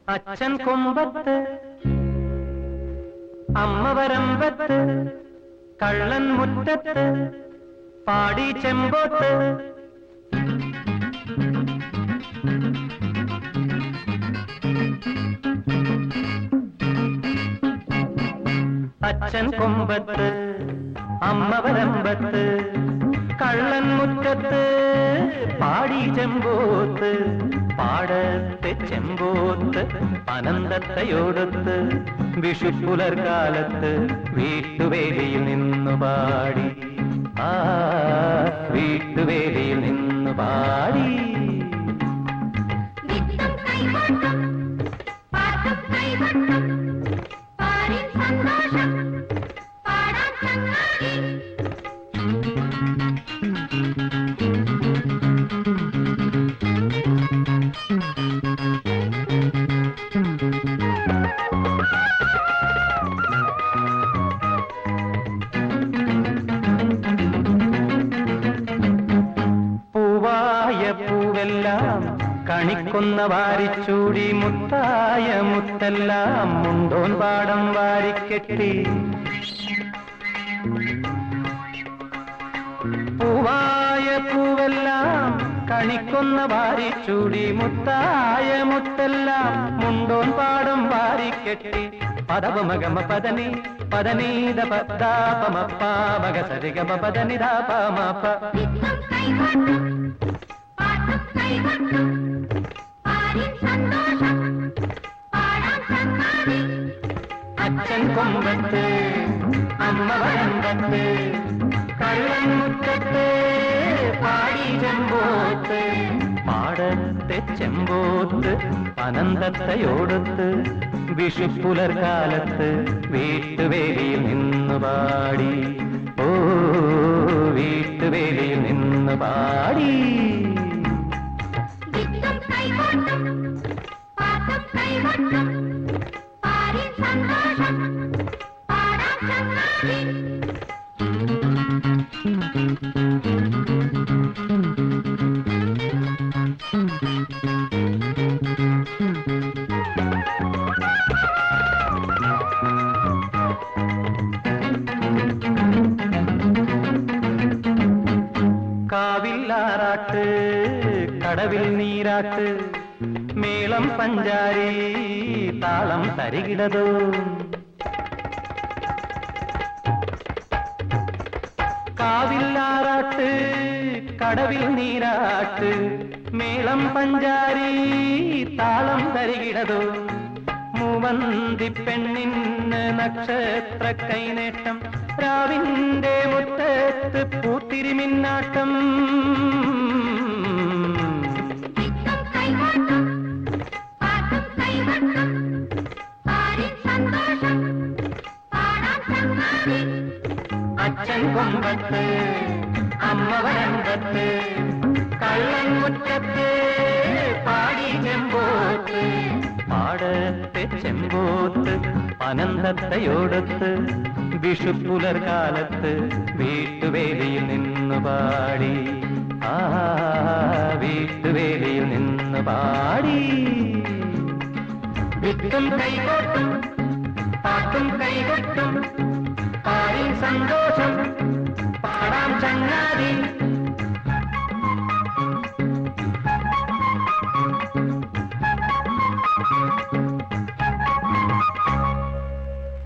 അച്ഛൻ കൊമ്പത്ത് അമ്മ വരമ്പത്ത് കള്ളൻ മുറ്റത്ത് പാടി ചെമ്പോത്ത് അച്ഛൻ കൊമ്പത്ത് അമ്മ വരമ്പത്ത് കള്ളൻ മുറ്റത്ത് പാടി ചെമ്പോത്ത് പാടത്തെ ചെമ്പോത്ത് അനന്തത്തയോടത്ത് വിഷുപ്പുലർക്കാലത്ത് വീട്ടുവേലിയിൽ നിന്നു പാടി ആ വീട്ടുവേലിയിൽ നിന്നു പാടി വിത്തും കൈകൊട്ടും പാട്ടും കൈകൊട്ടും പാടിൻ സന്തോഷം പാടാൻ ചങ്ങാതി പൂവായ പൂവെല്ലാം കണിക്കുന്ന വാരിച്ചൂടി മുത്തായ മുത്തെല്ലാം മുണ്ടോൻ പാടം വാരിക്കെട്ടി പൂവായ പൂവെല്ലാം കണിക്കുന്ന വാരിച്ചൂടി മുത്തായ മുത്തെല്ലാം മുണ്ടോൻ പാടം വാരിക്കെട്ടി പദപമഗമ പദനി പദനീത പദാപമപ്പാമക സരിഗമ പദനിതാപമപ വിത്തും കൈകൊട്ടും പാട്ടും കൈകൊട്ടും പാടിൻ സന്തോഷം പാടാൻ ചങ്ങാതി അച്ഛൻ കൊമ്പത്ത് അമ്മ വരമ്പത്ത് കള്ളൻ മുറ്റത്ത് പാടി ചെമ്പോത്ത് പാടത്തെ ചെമ്പോത്ത് അനന്തത്തയോടത്ത് വിഷുപ്പുലർക്കാലത്ത് വീട്ടുവേലിയിൽ നിന്നു പാടി ഓ വീട്ടുവേലിയിൽ നിന്നു പാടി വിത്തും കൈകൊട്ടും പാട്ടും കൈകൊട്ടും പാടിൻ സന്തോഷം പാടാൻ ചങ്ങാതി കാവില്ലാറാട്ട് കടവിൽ നീരാട്ട് മേളം പഞ്ചാരി താളം തരികിടതോ കാവില്ലാറാട്ട് കടവിൽ നീരാട്ട് മേളം പഞ്ചാരി താളം തരികിടതോ മൂവന്തി പെണ്ണിന് നക്ഷത്ര കൈനേട്ടം രാവിന്റെ മുറ്റത്ത് പൂത്തിരിമിന്നാട്ടം വിത്തും കൈകൊട്ടും പാട്ടും കൈകൊട്ടും പാടിൻ സന്തോഷം പാടാൻ ചങ്ങാതി അച്ഛൻ കൊമ്പത്ത് അമ്മ വരമ്പത്ത് കള്ളൻ മുറ്റത്ത് പാടി ചെമ്പോത്ത് പാടത്തെ ചെമ്പോത്ത് അനന്തത്തയോടത്ത് വിഷുപ്പുലർകാലത്ത് വീട്ടുവേലിയിൽ നിന്നു പാടി ആ വീട്ടുവേലിയിൽ നിന്നു പാടി വിത്തും കൈകൊട്ടും പാട്ടും കൈകൊട്ടും പാടി സന്തോഷം പാടാം ചങ്ങാതി